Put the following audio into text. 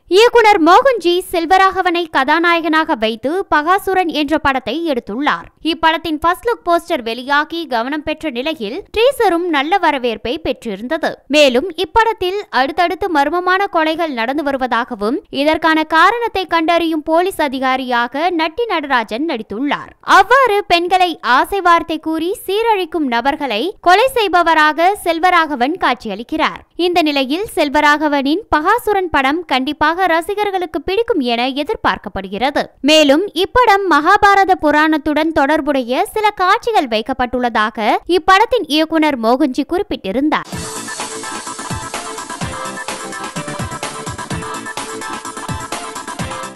இயக்குனர் மோகன்ஜி செல்வராகவனை கதாநாயகனாக வைத்து பகாசுரன் என்ற படத்தை எடுத்துள்ளார் இப்படத்தின் ஃபர்ஸ்ட் லுக் போஸ்டர் வெளியாகி கவனம் பெற்ற நிலையில் ட்ரீசரும் நல்ல வரவேற்பை பெற்றிருந்தது மேலும் இப்படத்தில் அடுத்தடுத்து மர்மமான கொலைகள் நடந்து வருவதாகவும் இதற்கான காரணத்தை கண்டறியும் போலீஸ் அதிகாரியாக நட்டி நடராஜன் நடித்துள்ளார் அவ்வாறு பெண்களை ஆசை வார்த்தை கூறி சீரழிக்கும் நபர்களை கொலை செய்பவராக செல்வராகவன் காட்சியளிக்கிறார் இந்த நிலையில் செல்வராகவனின் பகாசுரன் படம் கண்டிப்பாக ரசிகர்களுக்கு பிடிக்கும் என எதிர்பார்க்கப்படுகிறது மேலும் இப்படம் மகாபாரத புராணத்துடன் தொடர்புடைய சில காட்சிகள் வைக்கப்பட்டுள்ளதாக இப்படத்தின் இயக்குனர் மோகன்ஜி குறிப்பிட்டிருந்தார்